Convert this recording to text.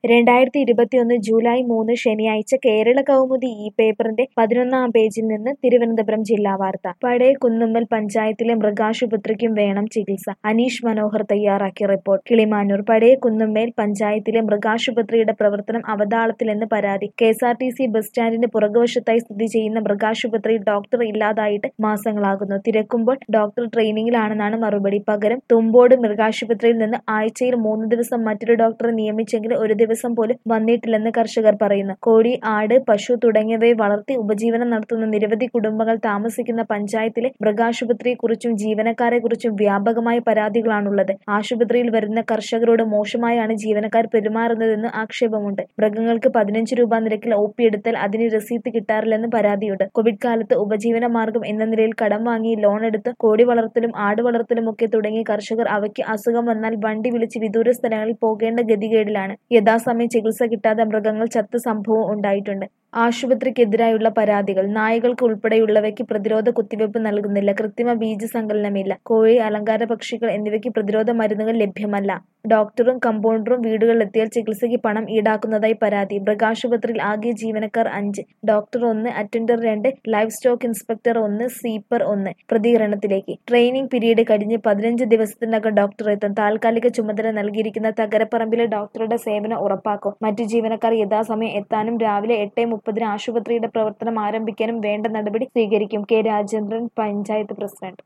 രണ്ടായിരത്തി ഇരുപത്തിയൊന്ന് ജൂലൈ മൂന്ന് ശനിയാഴ്ച കേരള കൗമുദി ഈ പേപ്പറിന്റെ പതിനൊന്നാം പേജിൽ നിന്ന് തിരുവനന്തപുരം ജില്ലാ വാർത്ത പഴയ കുന്നുമ്മൽ പഞ്ചായത്തിലെ മൃഗാശുപത്രിക്കും വേണം ചികിത്സ അനീഷ് മനോഹർ തയ്യാറാക്കിയ റിപ്പോർട്ട് കിളിമാനൂർ പഴയ കുന്നുമ്മേൽ പഞ്ചായത്തിലെ മൃഗാശുപത്രിയുടെ പ്രവർത്തനം അവതാളത്തിലെന്ന് പരാതി K S R T C bus സ്റ്റാൻഡിന് പുറകുവശത്തായി സ്ഥിതി ചെയ്യുന്ന മൃഗാശുപത്രിയിൽ ഡോക്ടർ ഇല്ലാതായിട്ട് മാസങ്ങളാകുന്നു തിരക്കുമ്പോൾ ഡോക്ടർ ട്രെയിനിങ്ങിലാണെന്നാണ് മറുപടി പകരം തുമ്പോട് മൃഗാശുപത്രിയിൽ നിന്ന് ആഴ്ചയിൽ മൂന്ന് ദിവസം മറ്റൊരു ഡോക്ടറെ നിയമിച്ചെങ്കിലും ഒരു ദിവസം പോലും വന്നിട്ടില്ലെന്ന് കർഷകർ പറയുന്നു കോഴി ആട് പശു തുടങ്ങിയവയെ വളർത്തി ഉപജീവനം നടത്തുന്ന നിരവധി കുടുംബങ്ങൾ താമസിക്കുന്ന പഞ്ചായത്തിലെ മൃഗാശുപത്രിയെക്കുറിച്ചും ജീവനക്കാരെക്കുറിച്ചും വ്യാപകമായ പരാതികളാണുള്ളത് ആശുപത്രിയിൽ വരുന്ന കർഷകരോട് മോശമായാണ് ജീവനക്കാർ പെരുമാറുന്നതെന്ന് ആക്ഷേപമുണ്ട് മൃഗങ്ങൾക്ക് പതിനഞ്ച് രൂപ നിരക്കിൽ ഒ പി എടുത്താൽ അതിന് രസീത് കിട്ടാറില്ലെന്ന് പരാതിയുണ്ട് കോവിഡ് കാലത്ത് ഉപജീവന മാർഗം എന്ന നിലയിൽ കടം വാങ്ങി ലോൺ എടുത്ത് കോഴി വളർത്തലും ആട് വളർത്തലുമൊക്കെ തുടങ്ങി കർഷകർ അവയ്ക്ക് അസുഖം വന്നാൽ വണ്ടി വിളിച്ച് വിദൂര സ്ഥലങ്ങളിൽ പോകേണ്ട ഗതികേടിലാണ് യഥാസമയം ചികിത്സ കിട്ടാതെ മൃഗങ്ങൾ ചത്ത സംഭവം ഉണ്ടായിട്ടുണ്ട് ആശുപത്രിക്കെതിരായുള്ള പരാതികൾ നായകൾക്ക് ഉൾപ്പെടെയുള്ളവയ്ക്ക് പ്രതിരോധ കുത്തിവയ്പ് നൽകുന്നില്ല കൃത്രിമ ബീജ സങ്കലനമില്ല കോഴി അലങ്കാര പക്ഷികൾ എന്നിവയ്ക്ക് പ്രതിരോധ മരുന്നുകൾ ലഭ്യമല്ല ഡോക്ടറും കമ്പൗണ്ടറും വീടുകളിലെത്തിയാൽ ചികിത്സയ്ക്ക് പണം ഈടാക്കുന്നതായി പരാതി മൃഗാശുപത്രിയിൽ ആകെ ജീവനക്കാർ അഞ്ച് ഡോക്ടർ ഒന്ന് അറ്റൻഡർ രണ്ട് ലൈഫ് സ്റ്റോക്ക് ഇൻസ്പെക്ടർ ഒന്ന് സീപ്പർ ഒന്ന് പ്രതികരണത്തിലേക്ക് ട്രെയിനിങ് പീരീഡ് കഴിഞ്ഞ് പതിനഞ്ച് ദിവസത്തിനകം ഡോക്ടർ എത്തും താൽക്കാലിക ചുമതല നൽകിയിരിക്കുന്ന തകരപ്പറമ്പിലെ ഡോക്ടറുടെ സേവനം ഉറപ്പാക്കും മറ്റു ജീവനക്കാർ യഥാസമയം എത്താനും രാവിലെ എട്ട് മുപ്പതിന് ആശുപത്രിയുടെ പ്രവർത്തനം ആരംഭിക്കാനും വേണ്ട നടപടി സ്വീകരിക്കും കെ രാജേന്ദ്രൻ പഞ്ചായത്ത് പ്രസിഡന്റ്